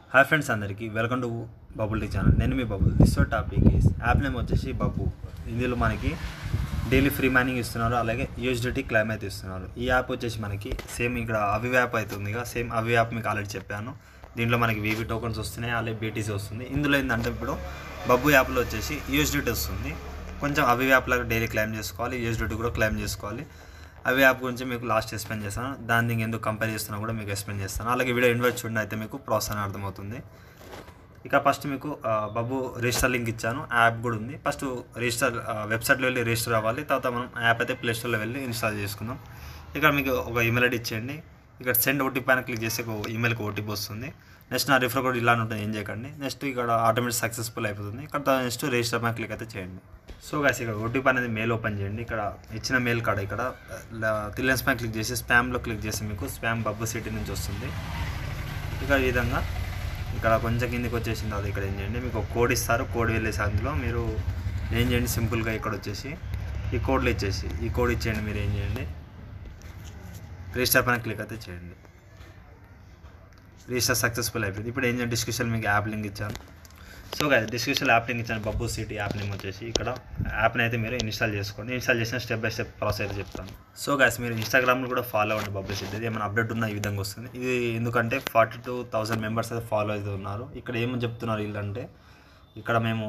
Hi friends అందరికీ welcome to bubble tea channel నేను మీ bubble this topic is app name వచ్చేసి బబ్బు ఇందులో మనకి డైలీ ఫ్రీ మైనింగ్ ఇస్తున్నారు అలాగే యూఎస్డిటీ క్లైమ్ అయితే ఇస్తున్నారు ఈ యాప్ వచ్చేసి మనకి సేమ్ ఇక్కడ అవి యాప్ అవుతుంది సేమ్ అవి యాప్ మీకు ఆల్రెడీ చెప్పాను దీంట్లో మనకి వీవీ టోకన్స్ వస్తున్నాయి అలాగే బీటీసీ వస్తుంది ఇందులో ఏంటంటే ఇప్పుడు బబ్బు యాప్లో వచ్చేసి యూఎస్డిటీ వస్తుంది కొంచెం అవి యాప్ లాగా డైలీ క్లైమ్ చేసుకోవాలి యూఎస్డిటీ కూడా క్లైమ్ చేసుకోవాలి అవి యాప్ గురించి మీకు లాస్ట్ ఎక్స్ప్లెయిన్ చేస్తాను దాని దీనికి ఎందుకు కంపేర్ చేస్తున్నా కూడా మీకు ఎక్స్ప్లెయిన్ చేస్తాను అలాగే వీడియో ఇన్వైట్ చూడండి అయితే మీకు ప్రాసెస్ అని అర్థమవుతుంది ఇక ఫస్ట్ మీకు ఆ, బాబు రిజిస్టర్ లింక్ ఇచ్చాను యాప్ కూడా ఉంది ఫస్ట్ రిజిస్టర్ ఆ, వెబ్సైట్లో వెళ్ళి రిజిస్టర్ అవ్వాలి తర్వాత మనం యాప్ అయితే ప్లే స్టోర్లో వెళ్ళి ఇన్స్టాల్ చేసుకుందాం ఇక్కడ మీకు ఒక ఈమెయిల్ ఐడి ఇచ్చేయండి ఇక్కడ సెండ్ ఓటీపీ పైన క్లిక్ చేసి ఒక ఈమెయిల్కి ఓటీపీ వస్తుంది నెక్స్ట్ నా రిఫర్ కోడ్ ఇలా ఉంటుంది ఏం చేయకండి నెక్స్ట్ ఇక్కడ ఆటోమేటిక్ సక్సెస్ఫుల్ అయిపోతుంది ఇక్కడ నెక్స్ట్ రిజిస్టర్ పైన క్లిక్ అయితే చేయండి సో గాస్ ఇక్కడ ఓటీపీ అనేది మెయిల్ ఓపెన్ చేయండి ఇక్కడ ఇచ్చిన మెయిల్ కాడ ఇక్కడ త్రిలెన్స్ పైన క్లిక్ చేసి స్పామ్లో క్లిక్ చేసి మీకు స్పామ్ బబ్బు సిటీ నుంచి వస్తుంది ఇక ఈ విధంగా ఇక్కడ కొంచెం కిందికి వచ్చేసిన తర్వాత ఇక్కడ ఏం చేయండి మీకు ఒక కోడ్ ఇస్తారు కోడ్ వెళ్ళేసి అందులో మీరు ఏం చేయండి సింపుల్గా ఇక్కడ వచ్చేసి ఈ కోడ్లు ఇచ్చేసి ఈ కోడ్ ఇచ్చేయండి మీరు ఏం చేయండి రిజిస్టర్ పైన క్లిక్ అయితే చేయండి రిజిస్టర్ సక్సెస్ఫుల్ అయిపోయింది ఇప్పుడు ఏం చేయండి డిస్క్రిప్షన్ మీకు యాప్ లింక్ ఇచ్చాను సో కదా డిస్క్రిప్షన్ యాప్ లింక్ ఇచ్చాను బబ్బు సిటీ యాప్ నేమ్ వచ్చేసి ఇక్కడ యాప్ని అయితే మీరు ఇన్స్టాల్ చేసుకోండి ఇన్స్టాల్ చేసిన స్టెప్ బై స్టెప్ ప్రాసెస్ అయితే చెప్తాను సో గాస్ మీరు ఇన్స్టాగ్రామ్లో కూడా ఫాలో అవ్వండి బబ్బు సిటీ ఏమైనా అప్డేట్ ఉన్న ఈ విధంగా వస్తుంది ఇది ఎందుకంటే ఫార్టీ టూ థౌసండ్ మెంబర్స్ అయితే ఫాలో అయితే ఉన్నారు ఇక్కడ ఏమని చెప్తున్నారు వీళ్ళంటే ఇక్కడ మేము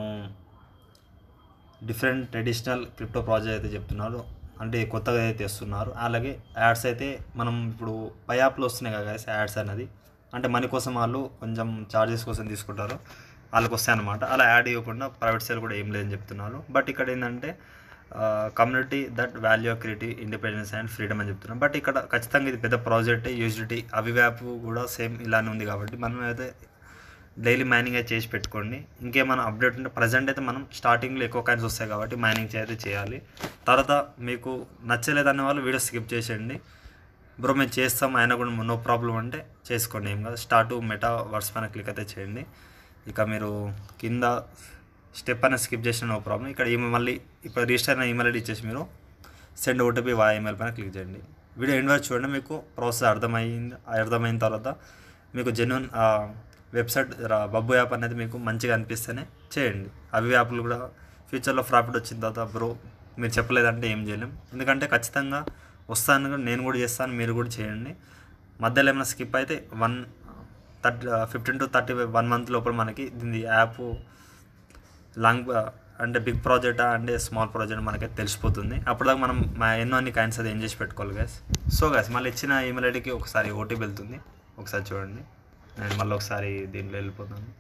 డిఫరెంట్ ట్రెడిషనల్ క్రిప్టో ప్రాజెక్ట్ అయితే చెప్తున్నారు అంటే కొత్తగా అయితే తెస్తున్నారు అలాగే యాడ్స్ అయితే మనం ఇప్పుడు పై యాప్లో వస్తున్నాయి కదా యాడ్స్ అనేది అంటే మనీ కోసం వాళ్ళు కొంచెం చార్జెస్ కోసం తీసుకుంటారు వాళ్ళకి వస్తాయి అనమాట అలా యాడ్ ఇవ్వకుండా ప్రైవేట్ సేల్ కూడా ఏం లేదని చెప్తున్నారు బట్ ఇక్కడ ఏంటంటే community that value creative independence and freedom అని చెప్తున్నాం బట్ ఇక్కడ ఖచ్చితంగా ఇది పెద్ద ప్రాజెక్ట్ యూజిటీ అవి యాప్ కూడా సేమ్ ఇలానే ఉంది కాబట్టి మనం అయితే డైలీ మైనింగ్ అయితే చేసి పెట్టుకోండి ఇంకేమైనా అప్డేట్ ఉంటే ప్రజెంట్ అయితే మనం స్టార్టింగ్లో ఎక్కువ కాయిన్స్ వస్తాయి కాబట్టి మైనింగ్ అయితే చేయాలి తర్వాత మీకు నచ్చలేదనే వాళ్ళు వీడియో స్కిప్ చేసేయండి బ్రో మేము చేస్తాం అయినా కూడా నో ప్రాబ్లం అంటే చేసుకోండి ఏం కాదు స్టార్ట్ మెటా వర్డ్స్ పైన క్లిక్ అయితే చేయండి ఇక మీరు కింద స్టెప్ అయినా స్కిప్ చేసిన నో ప్రాబ్లం ఇక్కడ ఈమెయిల్ మళ్ళీ ఇప్పుడు రిజిస్టర్ అయిన ఈమెయిల్ ఐడి ఇచ్చేసి మీరు సెండ్ ఓటీపీ వా ఈమెయిల్ పైన క్లిక్ చేయండి వీడియో ఎండ్ వరకు చూడండి మీకు ప్రాసెస్ అర్థమైంది అర్థమైన తర్వాత మీకు జెన్యున్ వెబ్సైట్ రా- బబ్బు యాప్ అనేది మీకు మంచిగా అనిపిస్తేనే చేయండి అవి యాప్లు కూడా ఫ్యూచర్లో ప్రాఫిట్ వచ్చిన తర్వాత బ్రో మీరు చెప్పలేదంటే ఏం చేయలేం ఎందుకంటే ఖచ్చితంగా వస్తాను కూడా నేను కూడా చేస్తాను మీరు కూడా చేయండి మధ్యలో ఏమైనా స్కిప్ అయితే one thirty fifteen to thirty one month లోపల మనకి దీని యాప్ లాంగ్ అంటే బిగ్ ప్రాజెక్టా అంటే స్మాల్ ప్రాజెక్ట్ మనకైతే తెలిసిపోతుంది అప్పటిదాకా మనం మా ఎన్నో అన్ని కాయిన్స్ అది ఏం చేసి పెట్టుకోవాలి గ్యాస్ సో గ్యాస్ మళ్ళీ ఇచ్చిన ఈమెయిల్ ఐడికి ఒకసారి ఓటీపీ వెళ్తుంది ఒకసారి చూడండి నేను మళ్ళీ ఒకసారి దీంట్లో వెళ్ళిపోతాను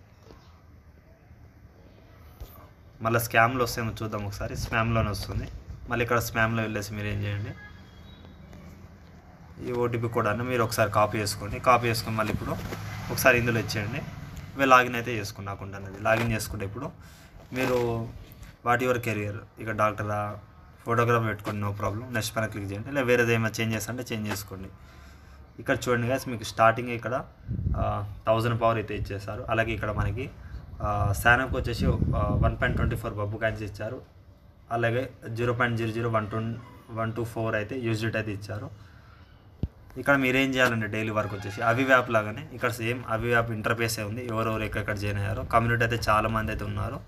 మళ్ళీ స్కామ్లో వస్తేమో చూద్దాం ఒకసారి స్పామ్లోనే వస్తుంది మళ్ళీ ఇక్కడ స్పామ్లో వెళ్ళేసి మీరు ఏం చేయండి ఈ ఓటీపీ కూడా మీరు ఒకసారి కాపీ చేసుకోండి కాపీ చేసుకొని మళ్ళీ ఇప్పుడు ఒకసారి ఇందులో ఇచ్చేయండి మీరు లాగిన్ అయితే చేసుకోండి అకౌంట్ అనేది లాగిన్ చేసుకుంటే ఇప్పుడు మీరు వాట్ యువర్ కెరియర్ ఇక డాక్టరా ఫోటోగ్రాఫ్ పెట్టుకోండి నో ప్రాబ్లం నెక్స్ట్ పైన క్లిక్ చేయండి లేదా వేరేది ఏమైనా చేంజ్ చేస్తా అంటే చేంజ్ చేసుకోండి ఇక్కడ చూడండి గాస్ మీకు స్టార్టింగ్ ఇక్కడ థౌజండ్ పవర్ అయితే ఇచ్చేసారు అలాగే ఇక్కడ మనకి శానప్కి వచ్చేసి వన్ పాయింట్ ట్వంటీ ఫోర్ బబ్బు కాయిన్స్ ఇచ్చారు అలాగే zero point zero zero one two one two four అయితే యూజ్డ్ అయితే ఇచ్చారు ఇక్కడ మీరేం చేయాలంటే డైలీ వర్క్ వచ్చేసి అవి యాప్ లాగానే ఇక్కడ సేమ్ అవి యాప్ ఇంటర్ఫేసే ఉంది ఎవరెవరు ఎక్కడెక్కడ జాయిన్ అయ్యారో కమ్యూనిటీ అయితే చాలా మంది అయితే ఉన్నారు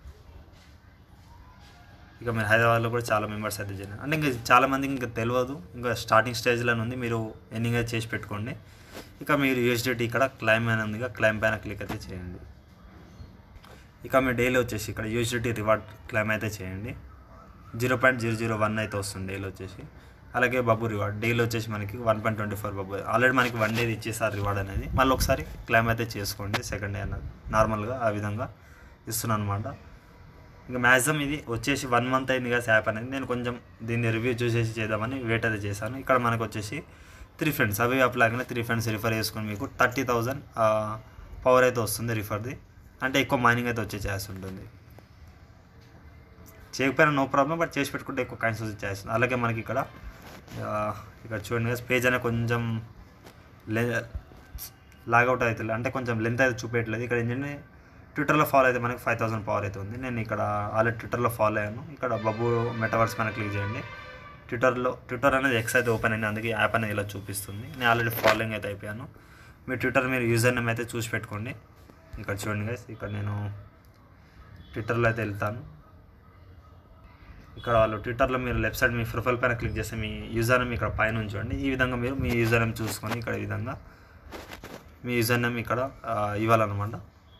ఇక మీరు హైదరాబాద్లో కూడా చాలా మెంబర్స్ అయితే జాయిన్ అయ్యారు. అంటే ఇంకా చాలా మందికి ఇంకా తెలియదు ఇంకా స్టార్టింగ్ స్టేజ్లోనే ఉంది మీరు ఎన్నింగ్ అయితే చేసి పెట్టుకోండి ఇక మీరు యూఎస్డిటీ ఇక్కడ క్లైమ్ అని ఉంది క్లైమ్ పైన క్లిక్ అయితే చేయండి ఇక మీ డైలీ వచ్చేసి ఇక్కడ యూఎస్డిటీ రివార్డ్ క్లైమ్ అయితే చేయండి zero point zero zero one అయితే వస్తుంది డైలీ వచ్చేసి అలాగే బబ్బు రివార్డ్ డైలీ వచ్చేసి మనకి వన్ పాయింట్ ట్వంటీ ఫోర్ బబ్బు ఆల్రెడీ మనకి వన్ డే ఇచ్చేసారు రివార్డ్ అనేది మళ్ళీ ఒకసారి క్లైమ్ అయితే చేసుకోండి సెకండ్ డే అన్నది నార్మల్గా ఆ విధంగా ఇస్తున్నాను అనమాట ఇంకా మ్యాక్సిమం ఇది వచ్చేసి వన్ మంత్ అయింది కదా యాప్ అనేది నేను కొంచెం దీన్ని రివ్యూ చూసేసి చేద్దామని వెయిట్ అయితే చేశాను ఇక్కడ మనకు వచ్చేసి త్రీ ఫ్రెండ్స్ అవి యాప్ లాగానే త్రీ ఫ్రెండ్స్ రిఫర్ చేసుకొని మీకు థర్టీ థౌజండ్ పవర్ అయితే వస్తుంది రిఫర్ది అంటే ఎక్కువ మైనింగ్ అయితే వచ్చే ఛాన్స్ ఉంటుంది చేయకపోయినా నో ప్రాబ్లం బట్ చేసి పెట్టుకుంటే ఎక్కువ కాయిన్స్ వచ్చే ఛాన్స్ ఉంది అలాగే మనకి ఇక్కడ ఆ, ఇక్కడ చూడండి పేజ్ అనేది కొంచెం లే లాగౌట్ అవుతుంది అంటే కొంచెం లెంత్ అయితే చూపించట్లేదు ఇక్కడ ఏంటంటే ట్విట్టర్లో ఫాలో అయితే మనకి ఫైవ్ థౌసండ్ పవర్ అయితే ఉంది నేను ఇక్కడ ఆల్రెడీ ట్విట్టర్లో ఫాలో అయ్యాను ఇక్కడ బబ్బు మెటావర్స్ పైన క్లిక్ చేయండి ట్విట్టర్లో ట్విట్టర్ అనేది ఎక్స్ అయితే ఓపెన్ అయింది అందుకే యాప్ అనేది ఇలా చూపిస్తుంది నేను ఆల్రెడీ ఫాలోయింగ్ అయితే అయిపోయాను మీ ట్విట్టర్ మీరు యూజర్ నేమ్ అయితే చూసి పెట్టుకోండి ఇక్కడ చూడండి గైస్ ఇక్కడ నేను ట్విట్టర్లో అయితే వెళ్తాను ఇక్కడ వాళ్ళు ట్విట్టర్లో మీరు లెఫ్ట్ సైడ్ మీ ప్రొఫైల్ పైన క్లిక్ చేస్తే మీ యూజర్ నేమ్ ఇక్కడ పైన ఉంచండి ఈ విధంగా మీరు మీ యూజర్ నేమ్ చూసుకొని ఇక్కడ ఈ విధంగా మీ యూజర్ నేమ్ ఇక్కడ ఆ, ఇవ్వాలన్నమాట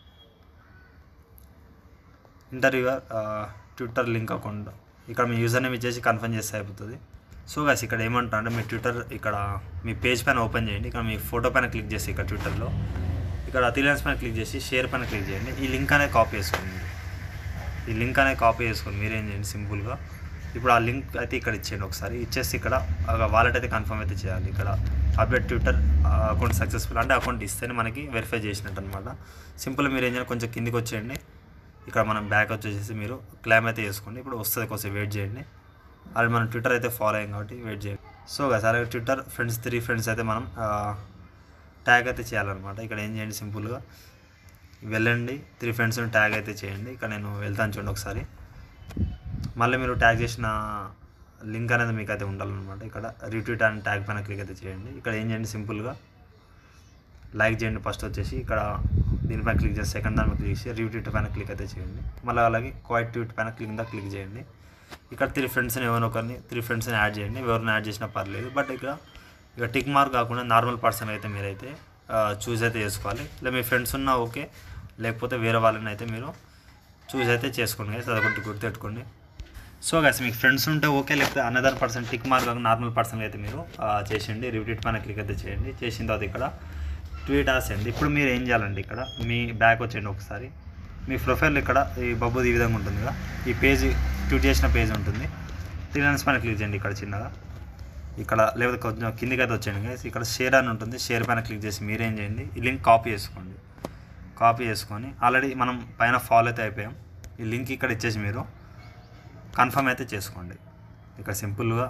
enter your Twitter link account ఇక్కడ మీ యూజర్ నేమ్ ఇచ్చేసి కన్ఫర్మ్ చేస్తే అయిపోతుంది సో గాస్ ఇక్కడ ఏమంటారు అంటే మీ ట్విట్టర్ ఇక్కడ మీ పేజ్ పైన ఓపెన్ చేయండి ఇక్కడ మీ ఫోటో పైన క్లిక్ చేసి ఇక్కడ ట్విట్టర్లో ఇక్కడ అతిలెన్స్ పైన క్లిక్ చేసి షేర్ పైన క్లిక్ చేయండి ఈ లింక్ అనేది కాపీ చేసుకోండి ఈ లింక్ అనేది కాపీ చేసుకోండి మీరేం చేయండి సింపుల్గా ఇప్పుడు ఆ లింక్ అయితే ఇక్కడ ఇచ్చేయండి ఒకసారి ఇచ్చేసి ఇక్కడ వాలెట్ అయితే కన్ఫర్మ్ అయితే చేయాలి ఇక్కడ అప్డేట్ ట్విట్టర్ అకౌంట్ సక్సెస్ఫుల్ అంటే అకౌంట్ ఇస్తేనే మనకి వెరిఫై చేసినట్టు అనమాట సింపుల్ మీరు ఏం చేయాలి కొంచెం కిందికి వచ్చేయండి ఇక్కడ మనం బ్యాక్ వచ్చేసి మీరు క్లైమ్ అయితే చేసుకోండి ఇప్పుడు వస్తుంది కొంచెం వెయిట్ చేయండి అది మనం ట్విట్టర్ అయితే ఫాలో అయ్యాం కాబట్టి వెయిట్ చేయండి సో కదా అలాగే ట్విట్టర్ ఫ్రెండ్స్ త్రీ ఫ్రెండ్స్ అయితే మనం ట్యాగ్ అయితే చేయాలన్నమాట ఇక్కడ ఏం చేయండి సింపుల్గా వెళ్ళండి త్రీ ఫ్రెండ్స్ని ట్యాగ్ అయితే చేయండి ఇక్కడ నేను వెళ్తాను చూడండి ఒకసారి మళ్ళీ మీరు ట్యాగ్ చేసిన లింక్ అనేది మీకు అయితే ఉండాలన్నమాట ఇక్కడ రీట్వీట్ అండ్ ట్యాగ్ పైన క్లిక్ అయితే చేయండి ఇక్కడ ఏం చేయండి సింపుల్గా లైక్ చేయండి ఫస్ట్ వచ్చేసి ఇక్కడ దీనిపైన క్లిక్ చేసి సెకండ్ దాని మీద క్లిక్ చేసి రీట్వీట్ పైన క్లిక్ అయితే చేయండి మళ్ళీ అలాగే క్వైట్ ట్వీట్ పైన క్లిక్ దా క్లిక్ చేయండి ఇక్కడ త్రీ ఫ్రెండ్స్ని ఎవరినో ఒకరిని త్రీ ఫ్రెండ్స్ని యాడ్ చేయండి ఎవరిని యాడ్ చేసినా పర్లేదు బట్ ఇక్కడ ఇక టిక్ మార్క్ కాకుండా నార్మల్ పర్సన్ అయితే మీరైతే చూస్ అయితే చేసుకోవాలి లేదా మీ ఫ్రెండ్స్ ఉన్నా ఓకే లేకపోతే వేరే వాళ్ళని అయితే మీరు చూస్ అయితే చేసుకోండి guys. అదొకటి గుర్తుపెట్టుకోండి సో గైస్ మీకు ఫ్రెండ్స్ ఉంటే ఓకే లేకపోతే another person tick mark normal person అయితే మీరు ఆ, చేసేయండి రిపీట్ పైన క్లిక్ అయితే చేయండి చేసిన తర్వాత ఇక్కడ ట్వీట్ రాసేయండి ఇప్పుడు మీరు ఏం చేయాలండి ఇక్కడ మీ బ్యాక్ వచ్చేయండి ఒకసారి మీ ప్రొఫైల్ ఇక్కడ ఈ బబ్బుది ఈ విధంగా ఉంటుంది కదా ఈ పేజ్ ట్వీట్ చేసిన పేజ్ ఉంటుంది త్రీ లైన్స్ పైన క్లిక్ చేయండి ఇక్కడ చిన్నగా ఇక్కడ లేకపోతే కొంచెం కిందికి అయితే వచ్చేయండి guys. ఇక్కడ షేర్ అని ఉంటుంది షేర్ పైన క్లిక్ చేసి మీరేం చేయండి ఈ లింక్ కాపీ చేసుకోండి కాపీ చేసుకొని ఆల్రెడీ మనం పైన ఫాలో అయితే అయిపోయాం ఈ లింక్ ఇక్కడ ఇచ్చేసి మీరు కన్ఫర్మ్ అయితే చేసుకోండి ఇక్కడ సింపుల్గా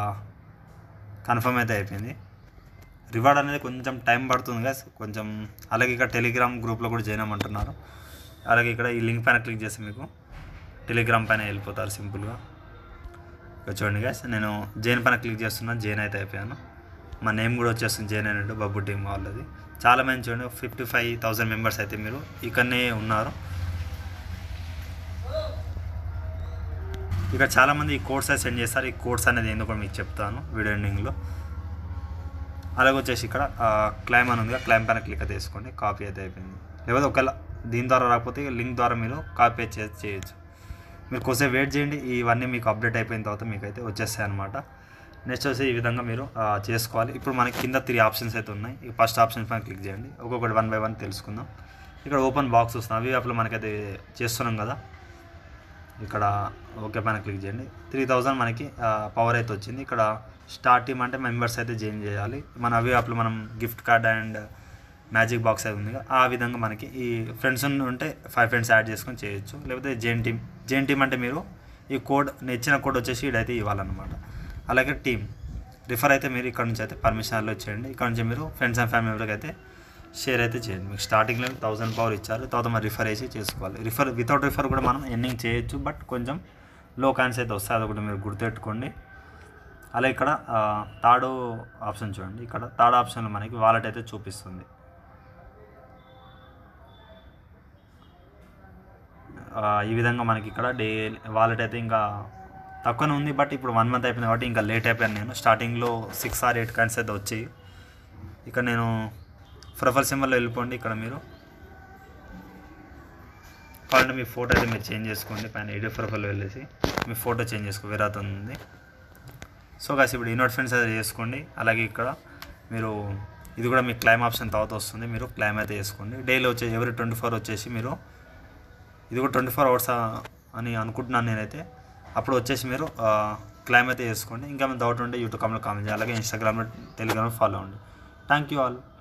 కన్ఫర్మ్ అయితే అయిపోయింది రివార్డ్ అనేది కొంచెం టైం పడుతుంది కదా కొంచెం అలాగే ఇక్కడ టెలిగ్రామ్ గ్రూప్లో కూడా జాయిన్ అవ్వమంటున్నారు అలాగే ఇక్కడ ఈ లింక్ పైన క్లిక్ చేసి మీకు టెలిగ్రామ్ పైన వెళ్ళిపోతారు సింపుల్గా ఇక్కడ చూడండి గాయస్ నేను జైన్ పైన క్లిక్ చేస్తున్నా జైన్ అయితే అయిపోయాను మా నేమ్ కూడా వచ్చేస్తుంది జైన్ అయినట్టు బబ్బు టీం వాళ్ళది చాలా మంది చూడండి ఫిఫ్టీ ఫైవ్ థౌసండ్ మెంబర్స్ అయితే మీరు ఇక్కడనే ఉన్నారు ఇక్కడ చాలామంది ఈ కోడ్స్ అయితే సెండ్ చేస్తారు ఈ కోడ్స్ అనేది ఏందో కూడా మీకు చెప్తాను వీడియో ఎండింగ్లో అలాగే వచ్చేసి ఇక్కడ క్లైమ్ అని ఉంది క్లైమ్ పైన క్లిక్ అయితే వేసుకోండి కాపీ అయితే అయిపోయింది లేకపోతే ఒకవేళ దీని ద్వారా రాకపోతే లింక్ ద్వారా మీరు కాపీ అయితే చే- చేయొచ్చు మీరు కొంచెం వెయిట్ చేయండి ఇవన్నీ మీకు అప్డేట్ అయిపోయిన తర్వాత మీకు అయితే వచ్చేస్తాయి అనమాట నెక్స్ట్ వచ్చి ఈ విధంగా మీరు ఆ, చేసుకోవాలి ఇప్పుడు మనకి కింద త్రీ ఆప్షన్స్ అయితే ఉన్నాయి ఈ ఫస్ట్ ఆప్షన్ పైన క్లిక్ చేయండి ఒక్కొక్కటి వన్ బై వన్ తెలుసుకుందాం ఇక్కడ ఓపెన్ బాక్స్ వస్తుంది అవి యాప్లో మనకైతే చేస్తున్నాం కదా ఇక్కడ ఓకే పైన క్లిక్ చేయండి త్రీ థౌజండ్ మనకి పవర్ అయితే వచ్చింది ఇక్కడ స్టార్ట్ టీమ్ అంటే మెంబర్స్ అయితే జాయిన్ చేయాలి మన అవి యాప్లో మనం gift card and magic box అయితే ఉంది కదా, ఆ విధంగా మనకి ఈ ఫ్రెండ్స్ ఉంటే ఫైవ్ ఫ్రెండ్స్ యాడ్ చేసుకొని చేయొచ్చు లేకపోతే జైన్ టీమ్ జైన్ టీమ్ అంటే మీరు ఈ కోడ్ నేను ఇచ్చిన కోడ్ వచ్చేసి ఇడైతే ఇవ్వాలన్నమాట అలాగే టీమ్ రిఫర్ అయితే మీరు ఇక్కడ నుంచి అయితే పర్మిషన్ అలో చేయండి ఇక్కడ నుంచి మీరు ఫ్రెండ్స్ అండ్ ఫ్యామిలీ మెంబర్కి అయితే షేర్ అయితే చేయండి మీకు స్టార్టింగ్లో థౌసండ్ పవర్ ఇచ్చారు తర్వాత మరి రిఫర్ వేసి చేసుకోవాలి రిఫర్ వితౌట్ రిఫర్ కూడా మనం ఎండింగ్ చేయొచ్చు బట్ కొంచెం లో కాయిన్స్ అయితే వస్తాయి అదొకటి మీరు గుర్తుపెట్టుకోండి అలా ఇక్కడ థర్డ్ ఆప్షన్ చూడండి ఇక్కడ థర్డ్ ఆప్షన్లో మనకి వాలెట్ అయితే చూపిస్తుంది ఆ, ఈ విధంగా మనకి ఇక్కడ డే వాలెట్ అయితే ఇంకా తక్కువనే ఉంది బట్ ఇప్పుడు వన్ మంత్ అయిపోయింది కాబట్టి ఇంకా లేట్ అయిపోయాను నేను స్టార్టింగ్లో సిక్స్ ఆర్ ఎయిట్ కాయిన్స్ అయితే వచ్చాయి ఇక్కడ నేను ప్రొఫైల్ సింబల్లో వెళ్ళిపోండి ఇక్కడ మీరు కావాలంటే మీ ఫోటో అయితే మీరు చేంజ్ చేసుకోండి పైన ఎడిట్ ప్రొఫైల్ వెళ్ళేసి మీ ఫోటో చేంజ్ చేసుకో వేరే అతను ఉంది సో కాసి ఇప్పుడు ఇన్వర్ట్ ఫ్రెండ్స్ అయితే చేసుకోండి అలాగే ఇక్కడ మీరు ఇది కూడా మీ క్లైమ్ ఆప్షన్ తర్వాత వస్తుంది మీరు క్లైమ్ అయితే చేసుకోండి డైలీ వచ్చే ఎవరి ట్వంటీ ఫోర్ వచ్చేసి మీరు ఇది కూడా ట్వంటీ ఫోర్ అవర్స్ అని అనుకుంటున్నాను నేనైతే అప్పుడు వచ్చేసి మీరు క్లైమ్ అయితే చేసుకోండి ఇంకా డౌట్ ఉంటే యూట్యూబ్ కామెంట్ కామెంట్ చేయాలి అలాగే ఇన్స్టాగ్రామ్లో టెలిగ్రామ్లో ఫాలో అవ్వండి థ్యాంక్ యూ ఆల్